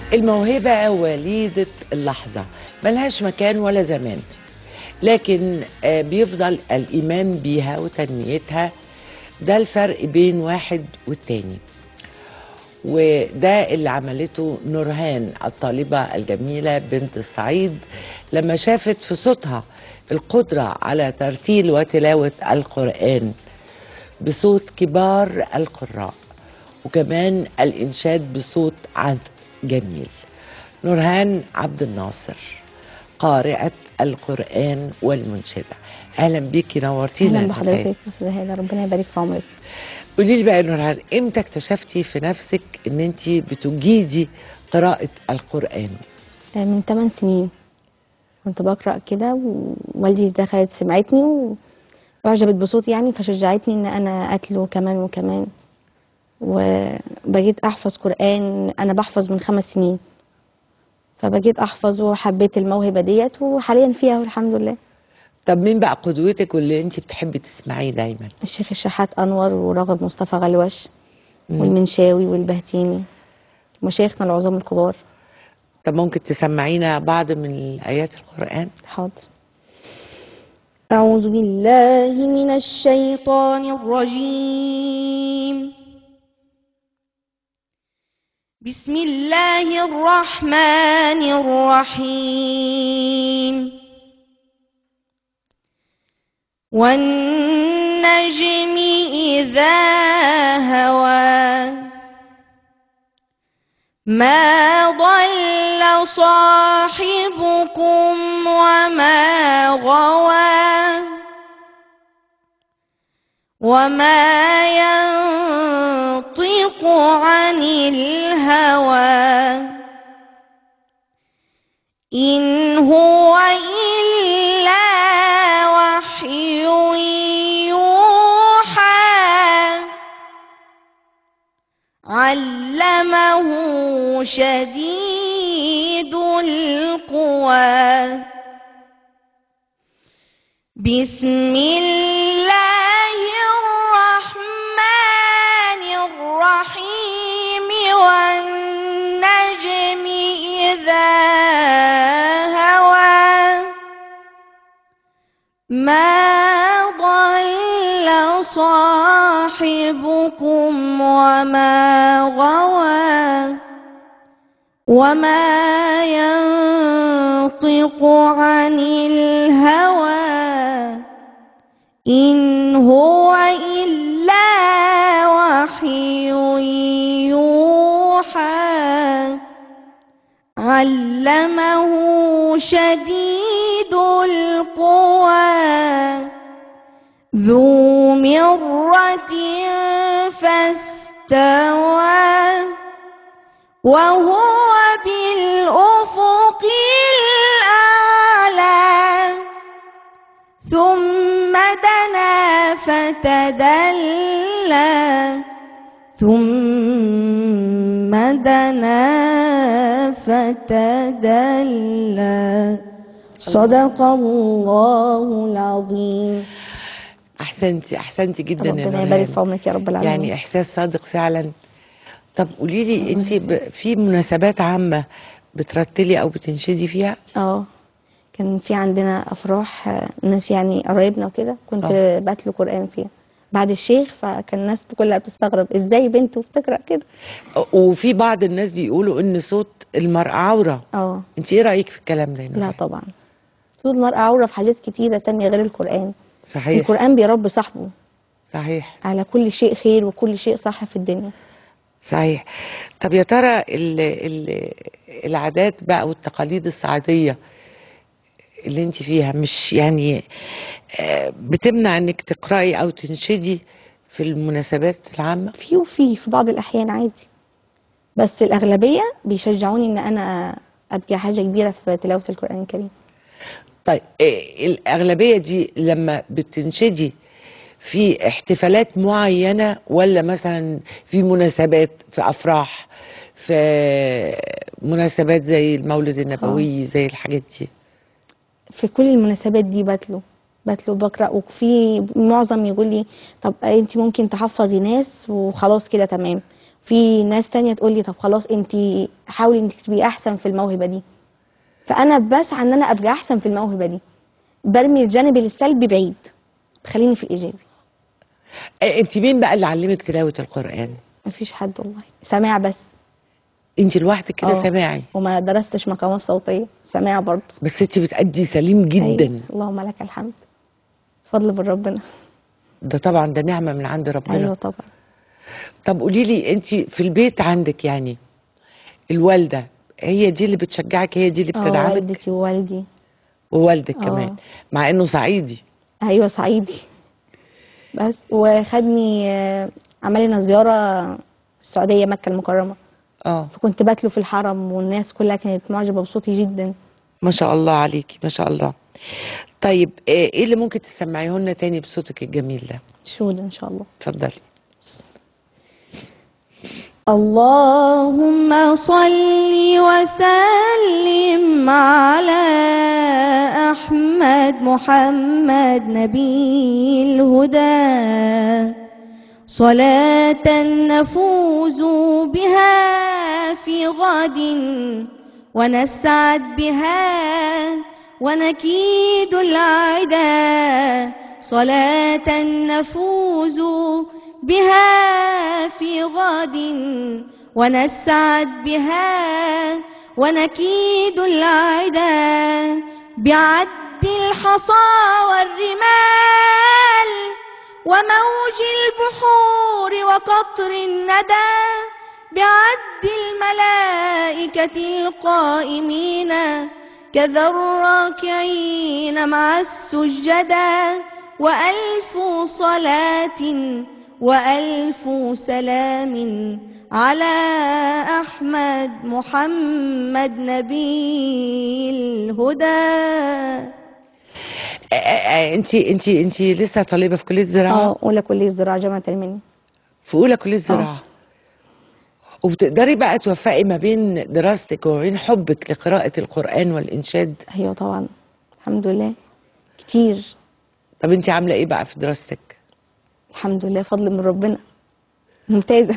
الموهبة وليدة اللحظة ملهاش مكان ولا زمان لكن آه، بيفضل الإيمان بيها وتنميتها ده الفرق بين واحد والتاني وده اللي عملته نورهان الطالبة الجميلة بنت الصعيد لما شافت في صوتها القدرة على ترتيل وتلاوة القرآن بصوت كبار القراء وكمان الإنشاد بصوت عذب جميل نورهان عبد الناصر قارئة القرآن والمنشدة أهلا بيكي نورتينا اهلا يا نورهان. بحضرتك استاذه هاله ربنا يبارك في عمرك قولي لي بقى يا نورهان امتى اكتشفتي في نفسك ان انت بتجيدي قراءة القرآن آه، من 8 سنين كنت بقرا كده ووالدي دخلت سمعتني واعجبت بصوتي يعني فشجعتني ان انا اتلو كمان وكمان وبقيت احفظ قران انا بحفظ من خمس سنين فبقيت احفظ وحبيت الموهبه ديت وحاليا فيها والحمد لله طب مين بقى قدوتك واللي انت بتحبي تسمعيه دايما الشيخ الشحات انور وراغب مصطفى غلوش مم. والمنشاوي والبهتيمي مشايخنا العظام الكبار طب ممكن تسمعينا بعض من آيات القرآن حاضر أعوذ بالله من الشيطان الرجيم بسم الله الرحمن الرحيم والنجم إذا هوى ما ضل صاحبكم وما غوى وما ينطق عن الهوى إن هو إلا وحي يوحى علمه شديد القوى بسم الله الرحمن الرحيم والنجم إذا هوى ما ضل صاحبكم وما غوى وما ينطق عن الهوى إن هو إلا وحي يوحى علمه شديد القوى ذو مرة فاستوى وهو بالأفق الأعلى ثم دنا فتدلى ثم دنا فتدلى صدق الله العظيم احسنتي احسنتي جدا يا ربنا نورهان. يبارك في عمرك يا رب العالمين يعني احساس صادق فعلا طب قولي لي انت ب... في مناسبات عامه بترتلي او بتنشدي فيها اه كان في عندنا افراح آه، ناس يعني قرايبنا وكده كنت آه. بتلو قران فيها بعد الشيخ فكان الناس كلها بتستغرب ازاي بنته بتقرا كده وفي بعض الناس بيقولوا ان صوت المرأة عورة اه انت ايه رأيك في الكلام ده يا لا نورهان؟ طبعا صوت المرأة عورة في حاجات كتيرة تانية غير القرآن صحيح القرآن بيربي صاحبه صحيح على كل شيء خير وكل شيء صح في الدنيا صحيح طب يا ترى ال... ال... العادات بقى والتقاليد الصعيدية اللي انت فيها مش يعني آه، بتمنع انك تقرأي او تنشدي في المناسبات العامة في وفي في بعض الأحيان عادي بس الأغلبية بيشجعوني إن أنا أبقى حاجة كبيرة في تلاوة القرآن الكريم طيب آه، الأغلبية دي لما بتنشدي في احتفالات معينة ولا مثلا في مناسبات في أفراح في مناسبات زي المولد النبوي زي الحاجات دي في كل المناسبات دي بتلو بتلو بقرأ وفي معظم يقول لي طب انت ممكن تحفظي ناس وخلاص كده تمام في ناس تانية تقول لي طب خلاص انت حاولي انك تبقي احسن في الموهبة دي فانا بسعى ان انا ابقى احسن في الموهبة دي برمي الجانب السلبي بعيد بخليني في الايجابي آه، انت مين بقى اللي علمك تلاوة القرآن مفيش حد والله سماع بس انت لوحدك كده اه. سامعي وما درستش مقامات صوتية سماع برضه بس انت بتأدي سليم جدا أيوة. اللهم لك الحمد فضل من ربنا ده طبعا ده نعمة من عند ربنا ايوه طبعا طب قولي لي انت في البيت عندك يعني الوالدة هي دي اللي بتشجعك هي دي اللي اه بتدعمك والدتي ووالدي ووالدك اه. كمان مع انه صعيدي ايوه صعيدي بس وخدني آه، عمل لنا زياره السعوديه مكه المكرمه اه فكنت باتلو في الحرم والناس كلها كانت معجبه بصوتي جدا ما شاء الله عليكي ما شاء الله طيب آه، ايه اللي ممكن تسمعيه لنا تاني بصوتك الجميل ده شهود ان شاء الله اتفضلي اللهم صل وسلم على احمد محمد نبي الهدى صلاة نفوز بها في غد ونسعد بها ونكيد العدا صلاة نفوز بها في غد ونسعد بها ونكيد العدا بعد الحصى والرمال وموج البحور وقطر الندى بعد الملائكة القائمين كذا الراكعين مع السجدا وألف صلاة وألف سلام على أحمد محمد نبي الهدى انت انت انت لسه طالبه في كليه زراعه اه اولى كليه الزراعه جامعه المنيا في اولى كليه زراعه وبتقدري بقى توفقي ما بين دراستك وما بين حبك لقراءه القران والانشاد ايوه طبعا الحمد لله كتير طب انت عامله ايه بقى في دراستك الحمد لله فضل من ربنا ممتازه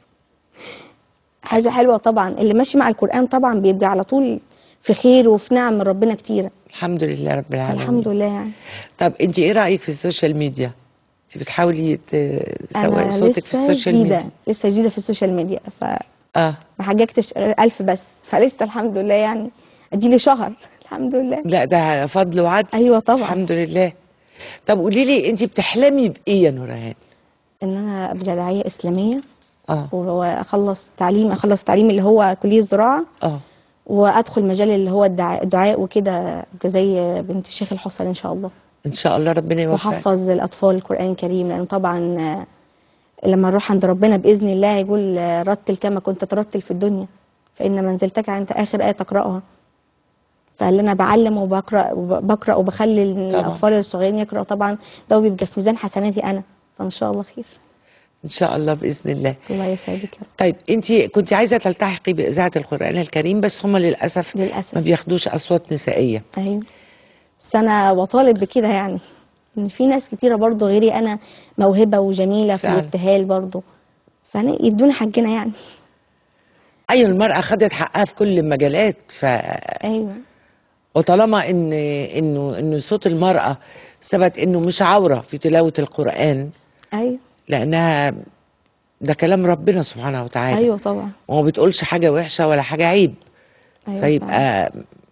حاجه حلوه طبعا اللي ماشي مع القران طبعا بيبقى على طول في خير وفي نعم من ربنا كتيره الحمد لله رب العالمين الحمد لله يعني طب انت ايه رايك في السوشيال ميديا انت بتحاولي تسوقي انا صوتك في لسه السوشيال جديده ميديا لسه جديده في السوشيال ميديا فما اه حججتش غير ألف بس فلسه الحمد لله يعني اديلي شهر الحمد لله لا ده فضل وعدل ايوه طبعا الحمد لله طب قولي لي انت بتحلمي بايه يا نورهان ان انا ابقى داعيه اسلاميه اه واخلص تعليم اخلص تعليم اللي هو كليه زراعه اه وادخل مجال اللي هو الدعاء, الدعاء وكده أبقى زي بنت الشيخ الحسن ان شاء الله ان شاء الله ربنا يوفقك وحفظ الاطفال القران الكريم لانه طبعا آه، لما نروح عند ربنا باذن الله يقول آه، رتل كما كنت ترتل في الدنيا فان منزلتك عند اخر ايه تقراها فاللي انا بعلم وبقرا وبقرا وبخلي الاطفال الصغيرين يقراوا طبعا ده بيبقى في ميزان حسناتي انا فان شاء الله خير ان شاء الله باذن الله الله يسعدك يا رب طيب انت كنت عايزه تلتحقي باذاعه القران الكريم بس هم للاسف للاسف ما بياخدوش اصوات نسائيه ايوه بس انا بطالب بكده يعني ان في ناس كتيره برضو غيري انا موهبه وجميله في فعلا. الابتهال برضو فانا يدونا حقنا يعني ايوه المراه خدت حقها في كل المجالات ف ايوه وطالما ان انه انه صوت المراه ثبت انه مش عوره في تلاوه القران ايوه لانها ده كلام ربنا سبحانه وتعالى ايوه طبعا وما بتقولش حاجه وحشه ولا حاجه عيب ايوه فعلا. فيبقى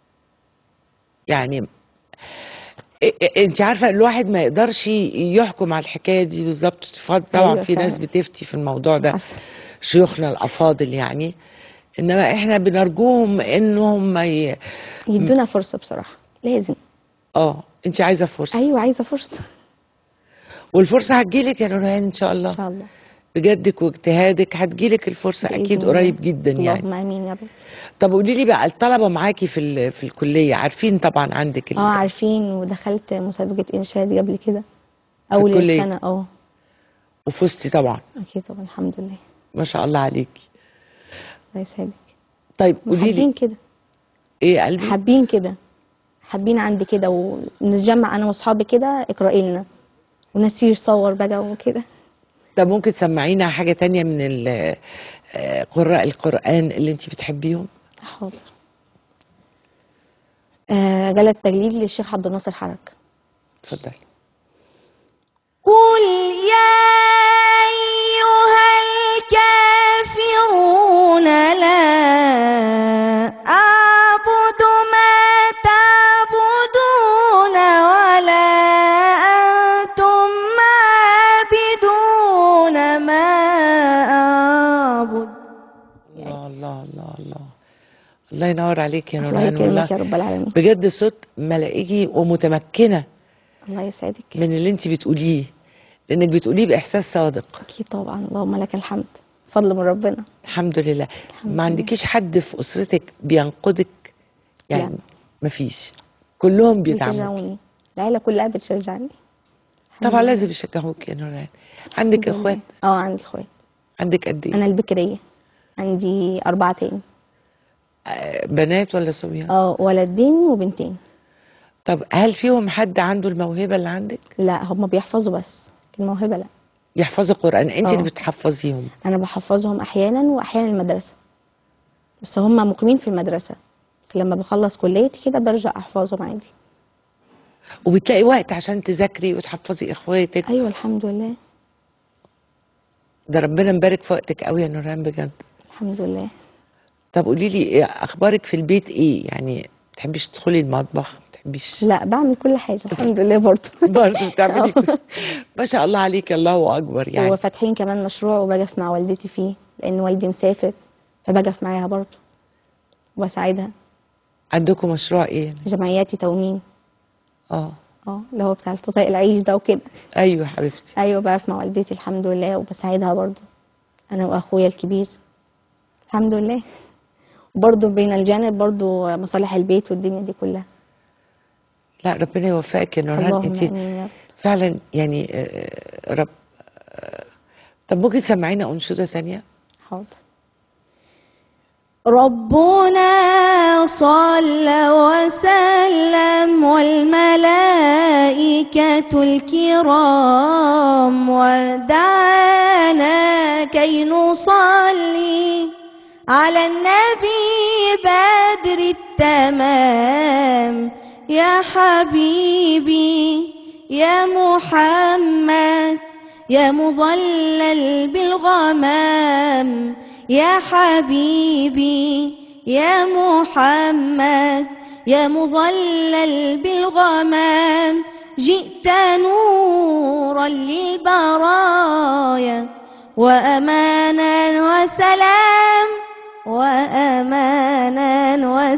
يعني انت عارفه الواحد ما يقدرش يحكم على الحكايه دي بالظبط طبعا أيوة في ناس فعلا. بتفتي في الموضوع ده حصل. شيوخنا الافاضل يعني انما احنا بنرجوهم انهم ما ي... يدونا فرصه بصراحه لازم اه انت عايزه فرصه ايوه عايزه فرصه والفرصه هتجيلك يا نورهان ان شاء ان الله شاء الله بجدك واجتهادك هتجيلك الفرصه بإذن اكيد الله. قريب جدا يعني اللهم امين يا رب طب قولي لي بقى الطلبه معاكي في ال... في الكليه عارفين طبعا عندك ال... اه عارفين ودخلت مسابقه انشاد قبل كده اول الكلية. السنه اه وفزتي طبعا اكيد طبعا الحمد لله ما شاء الله عليكي الله يسعدك طيب قولي حابين لي كده ايه يا قلبي حابين كده حابين عندي كده ونتجمع انا واصحابي كده اقرأي لنا وناس تيجي تصور بقى وكده طب ممكن تسمعينا حاجة تانية من ال- آه، قراء القرآن اللي انت بتحبيهم حاضر آه جالة التجليد للشيخ عبد الناصر حرك اتفضلي قل يا أيها الكافرون لا أعبد ما تعبدون ولا أنتم عابدون ما أعبد الله الله الله الله الله ينور عليك يا الله نورهان يكرمك والله يا رب العالمين بجد صوت ملائكي ومتمكنة الله يسعدك من اللي انت بتقوليه لانك بتقوليه باحساس صادق أكيد طبعا اللهم لك الحمد فضل من ربنا الحمد لله الحمد ما لله. عندكيش حد في اسرتك بينقدك يعني لا. مفيش كلهم بيدعموك بيشجعوني العيلة كلها بتشجعني الحمد طبعا لله. لازم يشجعوك يا نورهان عندك الحمد لله. اخوات اه عندي اخوات عندك قد ايه انا البكريه عندي اربعه تاني آه، بنات ولا صبيان اه ولدين وبنتين طب هل فيهم حد عنده الموهبه اللي عندك لا هم بيحفظوا بس الموهبه لا يحفظوا قران انت آه. اللي بتحفظيهم انا بحفظهم احيانا واحيانا المدرسه بس هم مقيمين في المدرسه بس لما بخلص كليتي كده برجع احفظهم عادي وبتلاقي وقت عشان تذاكري وتحفظي اخواتك ايوه الحمد لله ده ربنا مبارك في وقتك قوي يا نورهان بجد الحمد لله طب قولي لي إيه اخبارك في البيت ايه يعني ما بتحبيش تدخلي المطبخ ما بتحبيش لا بعمل كل حاجه الحمد لله برضه برضه بتعملي كل- ما شاء الله عليك الله اكبر يعني وفاتحين كمان مشروع وبقف مع والدتي فيه لان والدي مسافر فبقف معاها برضه وبساعدها عندكم مشروع ايه جمعياتي تومين اه اه اللي هو بتاع الفطايق العيش ده وكده ايوه حبيبتي ايوه بقف مع والدتي الحمد لله وبساعدها برضو انا واخويا الكبير الحمد لله وبرضو بين الجانب برضو مصالح البيت والدنيا دي كلها لا ربنا يوفقك يا نورهان اللهم انت امين يا رب فعلا يعني آه، رب آه، طب ممكن تسمعينا انشوده ثانيه حاضر ربنا صلى وسلم والملائكة الكرام ودعانا كي نصلي على النبي بدر التمام يا حبيبي يا محمد يا مظلل بالغمام يا حبيبي يا محمد يا مظلل بالغمام جئت نورا للبرايا وأمانا وسلام وأمانا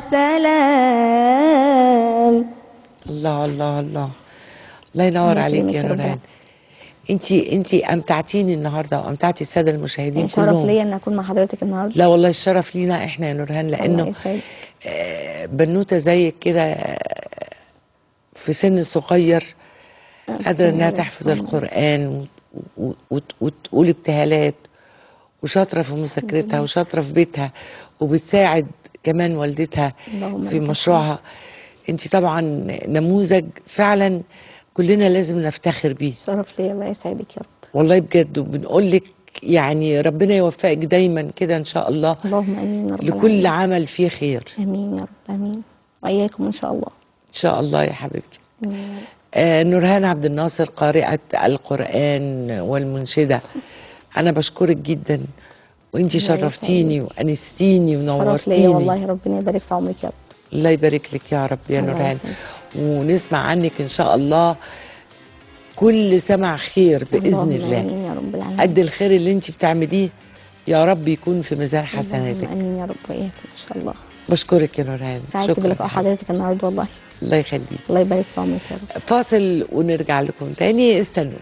وسلام الله الله الله الله ينور الله عليك يكرمك يا يا رب. نورهان انت انت امتعتيني النهارده وامتعتي الساده المشاهدين شرف كلهم ليا ان اكون مع حضرتك النهارده لا والله الشرف لينا احنا يا نورهان الله لانه يسعدك آه، بنوته زيك كده آه، في سن صغير قادره انها تحفظ القران و- و- وت- وتقول ابتهالات وشاطره في مذاكرتها وشاطره في بيتها وبتساعد كمان والدتها اللهم في لك مشروعها انت طبعا نموذج فعلا كلنا لازم نفتخر بيه شرف ليا الله يسعدك يا رب والله بجد وبنقول لك يعني ربنا يوفقك دايما كده ان شاء الله اللهم امين يا رب لكل العالمين. عمل فيه خير امين يا رب امين واياكم ان شاء الله ان شاء الله يا حبيبتي آمين يا رب. آه نورهان عبد الناصر قارئة القرآن والمنشدة أنا بشكرك جدا وانتي الله شرفتيني وأنستيني شرف ليا ونورتيني والله ربنا يبارك في عمرك يا رب الله يبارك لك يا رب يا الله نورهان يسعدك. ونسمع عنك إن شاء الله كل سمع خير بإذن اللهم الله امين يا رب العالمين قد الخير اللي انتي بتعمليه يا رب يكون في ميزان اللهم حسناتك امين يا رب واياكم ان شاء الله بشكرك يا نورهان سعدت بلقاء شكرا حضرتك النهارده والله الله يخليك الله يبارك في عمرك يا رب فاصل ونرجع لكم تاني استنونا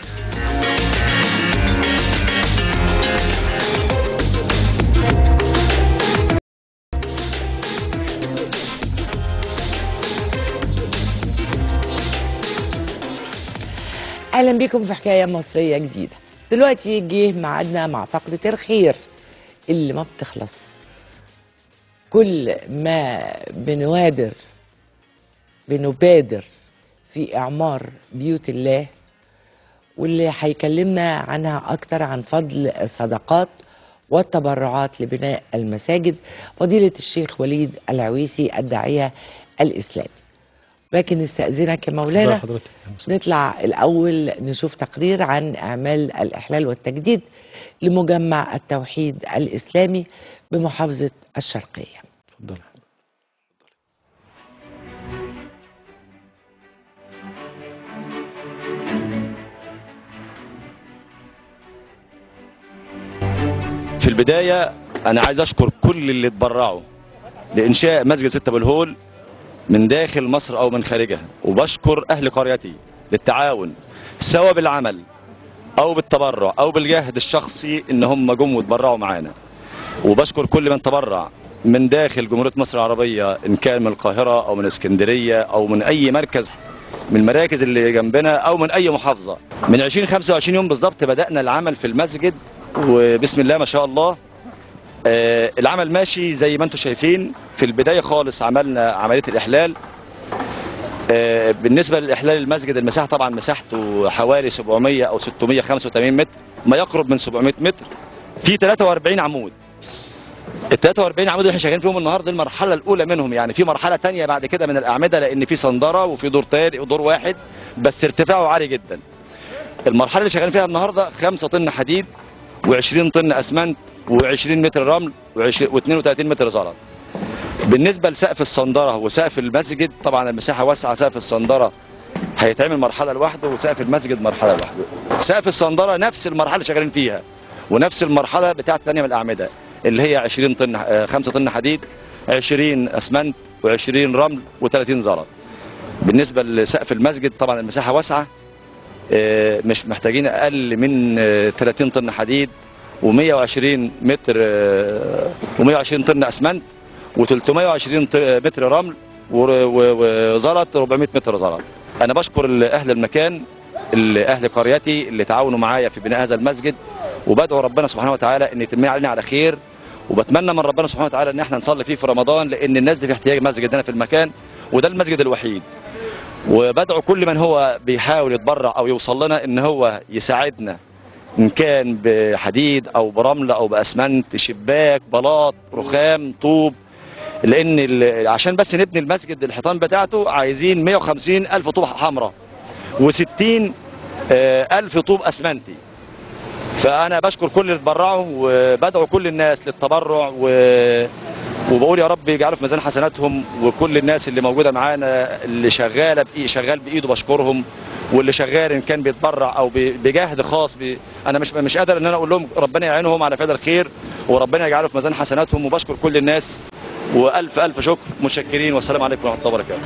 اهلا بكم في حكايه مصريه جديده دلوقتي جه ميعادنا مع فقره الخير اللي ما بتخلص كل ما بنوادر بنبادر في إعمار بيوت الله واللي هيكلمنا عنها أكتر عن فضل الصدقات والتبرعات لبناء المساجد فضيلة الشيخ وليد العويسي الداعية الإسلامي لكن نستأذنك يا مولانا حضرتك نطلع الأول نشوف تقرير عن أعمال الإحلال والتجديد لمجمع التوحيد الإسلامي بمحافظة الشرقية اتفضل في البداية أنا عايز أشكر كل اللي اتبرعوا لإنشاء مسجد ستة بالهول من داخل مصر أو من خارجها وبشكر أهل قريتي للتعاون سواء بالعمل أو بالتبرع أو بالجهد الشخصي إن هم جم واتبرعوا معانا وبشكر كل من تبرع من داخل جمهورية مصر العربية إن كان من القاهرة أو من اسكندرية أو من أي مركز من المراكز اللي جنبنا أو من أي محافظة من 20 25 يوم بالظبط بدأنا العمل في المسجد وبسم الله ما شاء الله آه، العمل ماشي زي ما انتم شايفين في البداية خالص عملنا عملية الإحلال آه، بالنسبة للإحلال المسجد المساحة طبعا مساحته حوالي 700 أو 685 متر ما يقرب من 700 متر في 43 عمود ال 43 عمود اللي احنا شغالين فيهم النهارده المرحله الاولى منهم يعني في مرحله تانية بعد كده من الاعمده لان في صندره وفي دور تاني ودور واحد بس ارتفاعه عالي جدا المرحله اللي شغالين فيها النهارده 5 طن حديد و20 طن اسمنت و20 متر رمل و32 متر زلط بالنسبه لسقف الصندره وسقف المسجد طبعا المساحه واسعه سقف الصندره هيتعمل مرحله لوحده وسقف المسجد مرحله لوحده سقف الصندره نفس المرحله اللي شغالين فيها ونفس المرحله بتاعه ثانيه من الاعمده اللي هي 20 طن آه، 5 طن حديد 20 اسمنت و20 رمل و30 زلط بالنسبه لسقف المسجد طبعا المساحه واسعه آه، مش محتاجين اقل من آه، 30 طن حديد و120 متر و120 طن اسمنت و320 متر رمل ور- و- وزلط 400 متر زلط انا بشكر ال- اهل المكان ال- اهل قريتي اللي تعاونوا معايا في بناء هذا المسجد وبدعو ربنا سبحانه وتعالى ان يتم علينا على خير وبتمنى من ربنا سبحانه وتعالى ان احنا نصلي فيه في رمضان لان الناس دي في احتياج مسجد هنا في المكان وده المسجد الوحيد وبدعو كل من هو بيحاول يتبرع او يوصل لنا ان هو يساعدنا ان كان بحديد او برمل او باسمنت شباك بلاط رخام طوب لان ال- عشان بس نبني المسجد الحيطان بتاعته عايزين 150 الف طوب حمراء و60 الف طوب اسمنتي فانا بشكر كل اللي اتبرعوا وبدعو كل الناس للتبرع و... وبقول يا رب يجعله في ميزان حسناتهم وكل الناس اللي موجوده معانا اللي شغاله بإي شغال بايده بشكرهم واللي شغال ان كان بيتبرع او ب- بجهد خاص ب... انا مش مش قادر ان انا اقول لهم ربنا يعينهم على فعل الخير وربنا يجعله في ميزان حسناتهم وبشكر كل الناس والف الف شكر متشكرين والسلام عليكم ورحمه الله وبركاته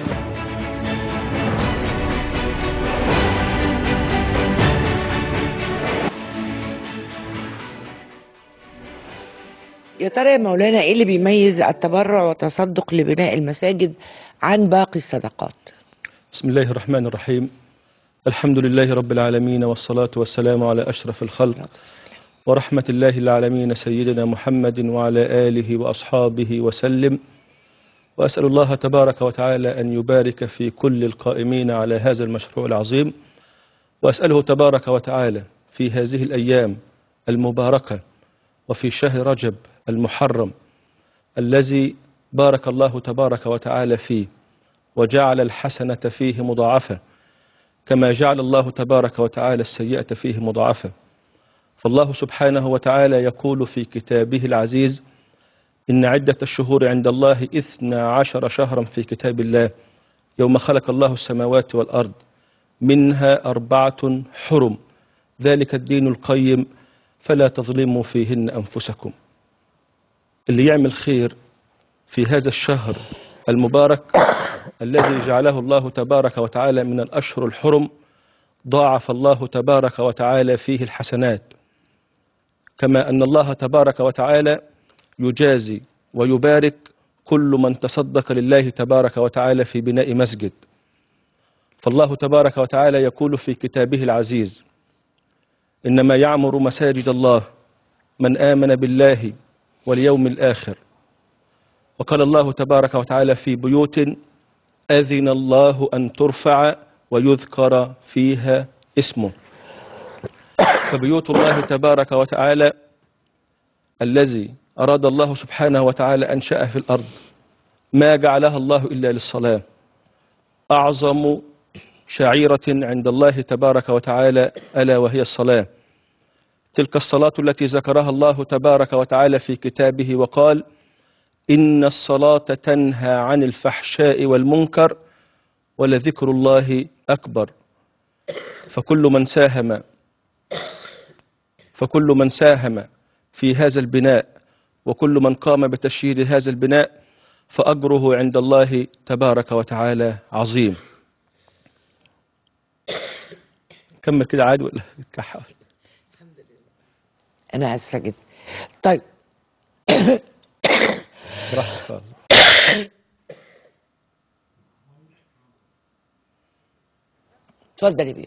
يا ترى يا مولانا ايه اللي بيميز التبرع والتصدق لبناء المساجد عن باقي الصدقات بسم الله الرحمن الرحيم الحمد لله رب العالمين والصلاة والسلام على أشرف الخلق الصلاة والسلام. ورحمة الله العالمين سيدنا محمد وعلى آله وأصحابه وسلم وأسأل الله تبارك وتعالى أن يبارك في كل القائمين على هذا المشروع العظيم وأسأله تبارك وتعالى في هذه الأيام المباركة وفي شهر رجب المحرم الذي بارك الله تبارك وتعالى فيه وجعل الحسنة فيه مضاعفة كما جعل الله تبارك وتعالى السيئة فيه مضاعفة فالله سبحانه وتعالى يقول في كتابه العزيز إن عدة الشهور عند الله إثنى عشر شهرا في كتاب الله يوم خلق الله السماوات والأرض منها أربعة حرم ذلك الدين القيم فلا تظلموا فيهن أنفسكم اللي يعمل خير في هذا الشهر المبارك الذي جعله الله تبارك وتعالى من الأشهر الحرم ضاعف الله تبارك وتعالى فيه الحسنات كما أن الله تبارك وتعالى يجازي ويبارك كل من تصدق لله تبارك وتعالى في بناء مسجد فالله تبارك وتعالى يقول في كتابه العزيز إنما يعمر مساجد الله من آمن بالله واليوم الآخر وقال الله تبارك وتعالى في بيوت أذن الله أن ترفع ويذكر فيها اسمه فبيوت الله تبارك وتعالى الذي أراد الله سبحانه وتعالى أنشأه في الأرض ما جعلها الله إلا للصلاة أعظم شعيرة عند الله تبارك وتعالى ألا وهي الصلاة تلك الصلاة التي ذكرها الله تبارك وتعالى في كتابه وقال إن الصلاة تنهى عن الفحشاء والمنكر ولذكر الله أكبر فكل من ساهم فكل من ساهم في هذا البناء وكل من قام بتشييد هذا البناء فأجره عند الله تبارك وتعالى عظيم كمل كده عادي ولا كحول انا اسفه جدا طيب براحتك خالص. اتفضل يا بيه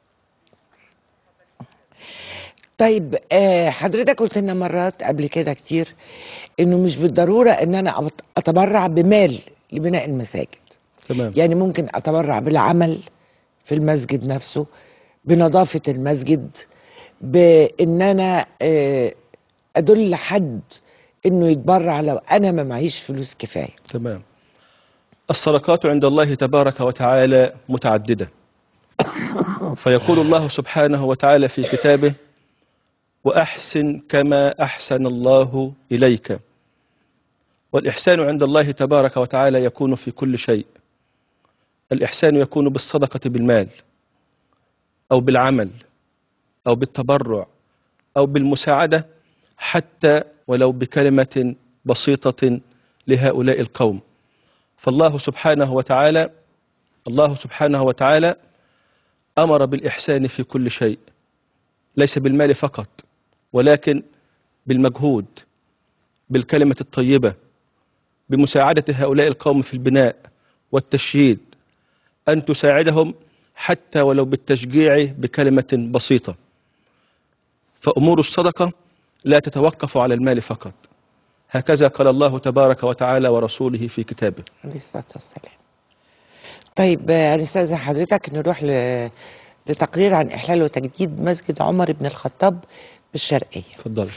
طيب آه حضرتك قلت لنا مرات قبل كده كتير انه مش بالضروره ان انا أت- اتبرع بمال لبناء المساجد تمام يعني ممكن اتبرع بالعمل في المسجد نفسه بنظافه المسجد بان انا آه ادل حد انه يتبرع لو انا ما معيش فلوس كفايه تمام الصدقات عند الله تبارك وتعالى متعددة فيقول الله سبحانه وتعالى في كتابه وأحسن كما أحسن الله إليك والإحسان عند الله تبارك وتعالى يكون في كل شيء الإحسان يكون بالصدقة بالمال أو بالعمل أو بالتبرع أو بالمساعدة حتى ولو بكلمة بسيطة لهؤلاء القوم فالله سبحانه وتعالى الله سبحانه وتعالى أمر بالإحسان في كل شيء ليس بالمال فقط ولكن بالمجهود بالكلمة الطيبة بمساعدة هؤلاء القوم في البناء والتشييد أن تساعدهم حتى ولو بالتشجيع بكلمة بسيطة فأمور الصدقة لا تتوقف على المال فقط هكذا قال الله تبارك وتعالى ورسوله في كتابه عليه الصلاه والسلام طيب آه، هنستاذن حضرتك نروح ل... لتقرير عن احلال وتجديد مسجد عمر بن الخطاب بالشرقيه اتفضل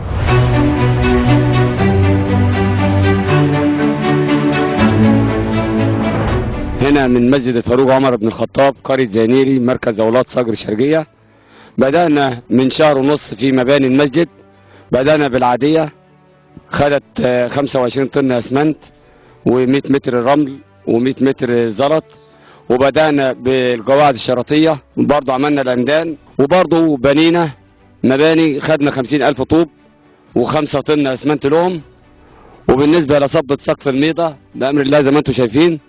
هنا من مسجد الفاروق عمر بن الخطاب قرية زينيري مركز أولاد صقر الشرقية بدأنا من شهر ونص في مباني المسجد بدأنا بالعادية خدت آه، 25 طن أسمنت و100 متر رمل و100 متر زلط وبدأنا بالقواعد الشرطية وبرضه عملنا العمدان وبرضه بنينا مباني خدنا 50 ألف طوب وخمسة طن أسمنت لهم وبالنسبة لصبة سقف الميضة بأمر الله زي ما انتم شايفين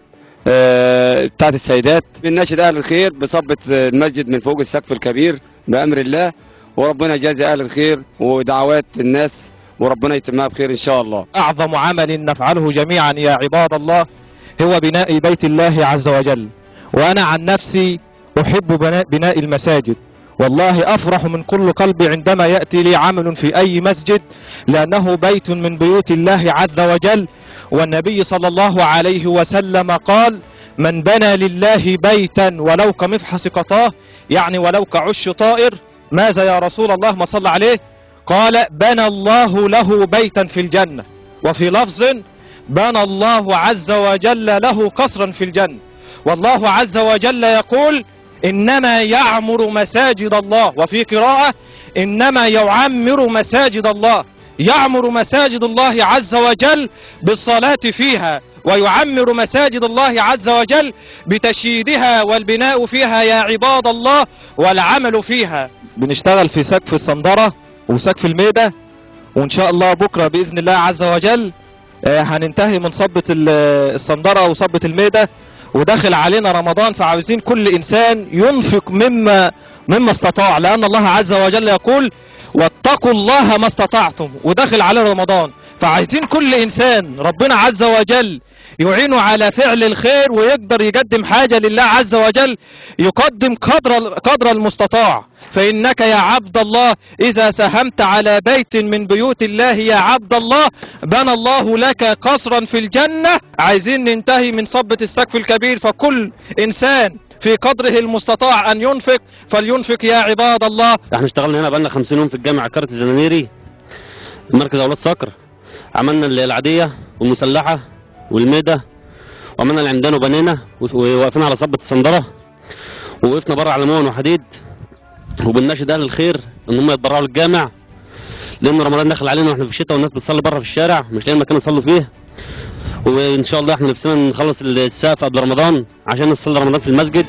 آه، بتاعت السيدات بنناشد اهل الخير بصبة آه، المسجد من فوق السقف الكبير بامر الله وربنا يجازي اهل الخير ودعوات الناس وربنا يتمها بخير ان شاء الله أعظم عمل نفعله جميعا يا عباد الله هو بناء بيت الله عز وجل وأنا عن نفسي أحب بناء, بناء المساجد والله أفرح من كل قلبي عندما يأتي لي عمل في أي مسجد لأنه بيت من بيوت الله عز وجل والنبي صلى الله عليه وسلم قال من بنى لله بيتا ولو كمفحص قطاه يعني ولو كعش طائر ماذا يا رسول الله ما صلى عليه قال بنى الله له بيتا في الجنة وفي لفظ بنى الله عز وجل له قصرا في الجنة والله عز وجل يقول إنما يعمر مساجد الله وفي قراءة إنما يعمر مساجد الله يعمر مساجد الله عز وجل بالصلاة فيها ويعمر مساجد الله عز وجل بتشييدها والبناء فيها يا عباد الله والعمل فيها بنشتغل في سقف الصندرة وسقف الميدة وإن شاء الله بكرة بإذن الله عز وجل آه، هننتهي من صبة ال- الصندرة وصبة الميدة وداخل علينا رمضان فعاوزين كل إنسان ينفق مما مما استطاع لأن الله عز وجل يقول واتقوا الله ما استطعتم وداخل على رمضان فعايزين كل إنسان ربنا عز وجل يعينه على فعل الخير ويقدر يقدم حاجة لله عز وجل يقدم قدر قدر المستطاع فإنك يا عبد الله إذا ساهمت على بيت من بيوت الله يا عبد الله بنى الله لك قصرا في الجنة عايزين ننتهي من صبة السقف الكبير فكل إنسان في قدره المستطاع أن ينفق فلينفق يا عباد الله احنا اشتغلنا هنا بقالنا 50 يوم في الجامع كارت الزنانيري مركز اولاد صقر عملنا ال- العاديه والمسلحه والميده وعملنا العمدان وبنينا وواقفين على صبة الصندرة ووقفنا بره على مون وحديد وبنناشد اهل الخير ان هم يتبرعوا للجامع لان رمضان داخل علينا واحنا في الشتاء والناس بتصلي بره في الشارع مش لاقيين مكان يصلوا فيه وان شاء الله احنا نفسنا نخلص السقف قبل رمضان عشان نصلي رمضان في المسجد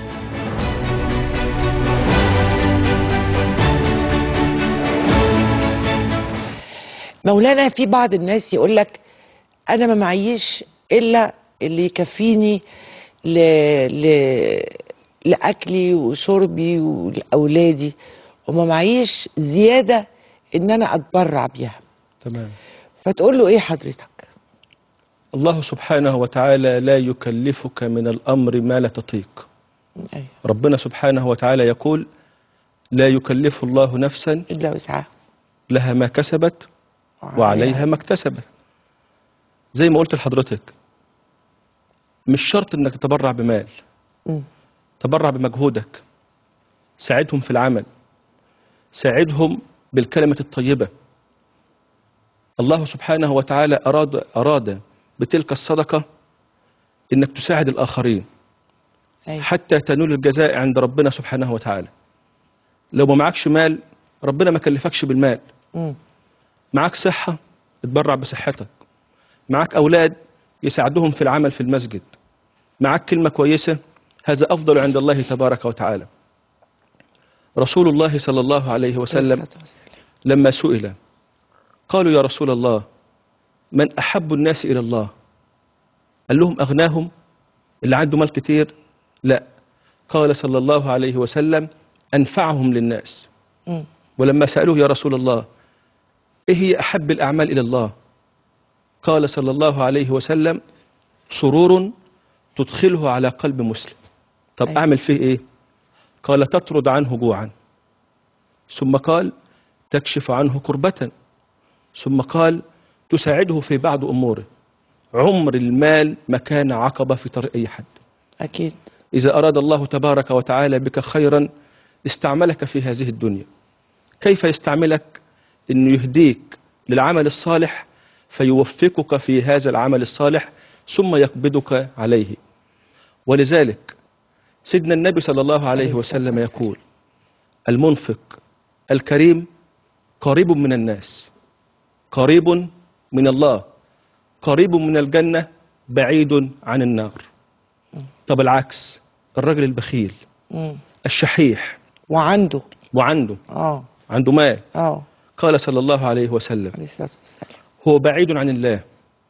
مولانا في بعض الناس يقول لك انا ما معيش الا اللي يكفيني ل... ل... لاكلي وشربي ولاولادي وما معيش زياده ان انا اتبرع بيها تمام فتقول له ايه حضرتك الله سبحانه وتعالى لا يكلفك من الأمر ما لا تطيق أيوة. ربنا سبحانه وتعالى يقول لا يكلف الله نفسا الا وسعها لها ما كسبت وعليها ما اكتسبت زي ما قلت لحضرتك مش شرط انك تتبرع بمال مم. تبرع بمجهودك ساعدهم في العمل ساعدهم بالكلمة الطيبة الله سبحانه وتعالى أراد أراد بتلك الصدقة إنك تساعد الآخرين أيوة. حتى تنول الجزاء عند ربنا سبحانه وتعالى لو ما معكش مال ربنا ما كلفكش بالمال مم. معاك صحة اتبرع بصحتك معاك أولاد يساعدهم في العمل في المسجد معاك كلمة كويسة هذا أفضل عند الله تبارك وتعالى رسول الله صلى الله عليه وسلم الصلاة والسلام. لما سئل قالوا يا رسول الله من أحب الناس إلى الله قال لهم أغناهم اللي عنده مال كتير لا قال صلى الله عليه وسلم أنفعهم للناس مم. ولما سألوه يا رسول الله إيه هي أحب الأعمال إلى الله قال صلى الله عليه وسلم سرور تدخله على قلب مسلم طب أيوة. أعمل فيه إيه قال تطرد عنه جوعا ثم قال تكشف عنه كربة ثم قال تساعده في بعض أموره عمر المال مكان عقبة في طريق أي حد اكيد إذا أراد الله تبارك وتعالى بك خيرا استعملك في هذه الدنيا كيف يستعملك أنه يهديك للعمل الصالح فيوفقك في هذا العمل الصالح ثم يقبضك عليه ولذلك سيدنا النبي صلى الله عليه عليه الصلاة وسلم والسلام. يقول المنفق الكريم قريب من الناس قريب من الله قريب من الجنة بعيد عن النار طب العكس الرجل البخيل مم. الشحيح وعنده وعنده اه عنده مال اه قال صلى الله عليه وسلم عليه الصلاه والسلام هو بعيد عن الله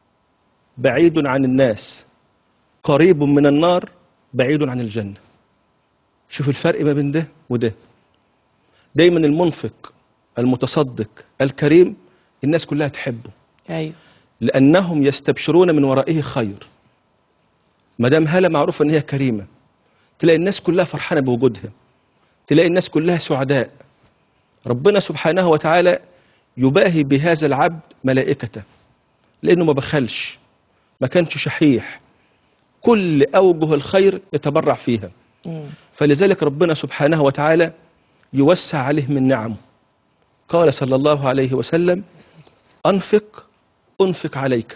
بعيد عن الناس قريب من النار بعيد عن الجنة شوف الفرق ما بين ده وده دايما المنفق المتصدق الكريم الناس كلها تحبه ايوه لأنهم يستبشرون من ورائه خير ما دام هالة معروفة إن هي كريمة تلاقي الناس كلها فرحانة بوجودها تلاقي الناس كلها سعداء ربنا سبحانه وتعالى يباهي بهذا العبد ملائكته لأنه ما بخلش ما كانش شحيح كل أوجه الخير يتبرع فيها مم. فلذلك ربنا سبحانه وتعالى يوسع عليه من نعمه قال صلى الله عليه وسلم أنفق أنفق عليك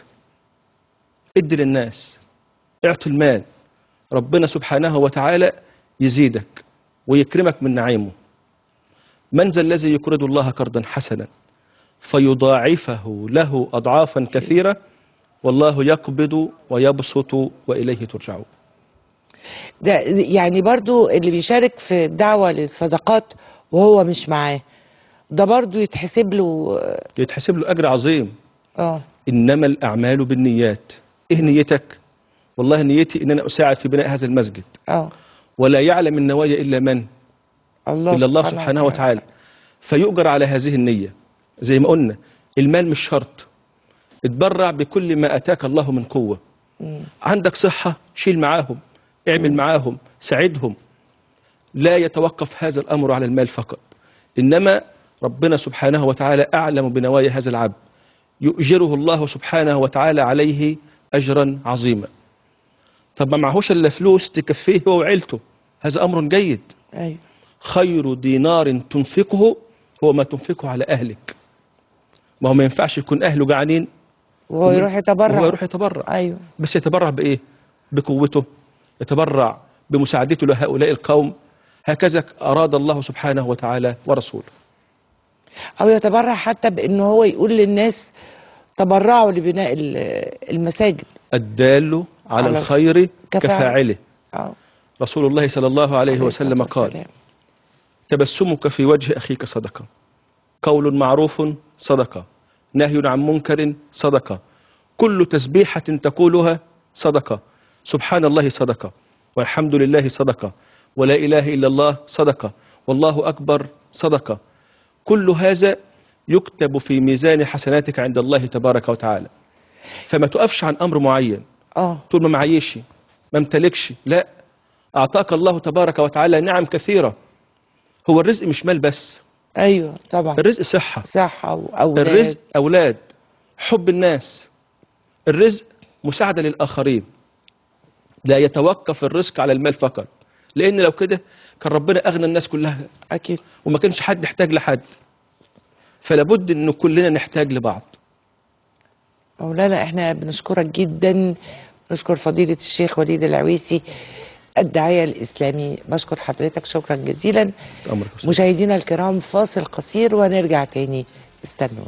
ادي للناس اعطي المال ربنا سبحانه وتعالى يزيدك ويكرمك من نعيمه من ذا الذي يقرض الله قرضا حسنا فيضاعفه له أضعافا كثيرة والله يقبض ويبسط وإليه ترجعون ده يعني برضو اللي بيشارك في الدعوه للصدقات وهو مش معاه ده برضو يتحسب له يتحسب له أجر عظيم اه إنما الأعمال بالنيات إيه نيتك؟ والله نيتي إن أنا أساعد في بناء هذا المسجد اه ولا يعلم النوايا إلا من؟ الله إلا الله سبحانه وتعالى فيؤجر على هذه النية زي ما قلنا المال مش شرط اتبرع بكل ما أتاك الله من قوة مم. عندك صحة شيل معاهم اعمل معاهم ساعدهم لا يتوقف هذا الأمر على المال فقط إنما ربنا سبحانه وتعالى أعلم بنوايا هذا العبد يؤجره الله سبحانه وتعالى عليه أجرا عظيما طب ما معهوش إلا فلوس تكفيه هو وعيلته هذا امر جيد ايوه خير دينار تنفقه هو ما تنفقه على اهلك ما هو ما ينفعش يكون اهله جعانين وهو يروح يتبرع وهو يروح يتبرع ايوه بس يتبرع بايه بقوته يتبرع بمساعدته لهؤلاء القوم هكذا اراد الله سبحانه وتعالى ورسوله او يتبرع حتى بان هو يقول للناس تبرعوا لبناء ال- المساجد الدال على على الخير كفاعله. كفاعله اه رسول الله صلى الله عليه وسلم الصلاة قال والسلام. تبسمك في وجه أخيك صدقة قول معروف صدقة نهي عن منكر صدقة كل تسبيحة تقولها صدقة سبحان الله صدقة والحمد لله صدقة ولا إله إلا الله صدقة والله أكبر صدقة كل هذا يكتب في ميزان حسناتك عند الله تبارك وتعالى فما تقفش عن أمر معين اه طول ما معيش ما امتلكش لا أعطاك الله تبارك وتعالى نعم كثيرة هو الرزق مش مال بس ايوه طبعا الرزق صحة صحه واولاد الرزق أولاد حب الناس الرزق مساعدة للآخرين لا يتوقف الرزق على المال فقط لأن لو كده كان ربنا أغنى الناس كلها اكيد وما كانش حد يحتاج لحد فلا بد إن كلنا نحتاج لبعض مولانا احنا بنشكرك جدا نشكر فضيلة الشيخ وليد العويسي الداعية الإسلامي بشكر حضرتك شكرا جزيلا أمرك يا أستاذ. مشاهدينا الكرام فاصل قصير ونرجع تاني استنونا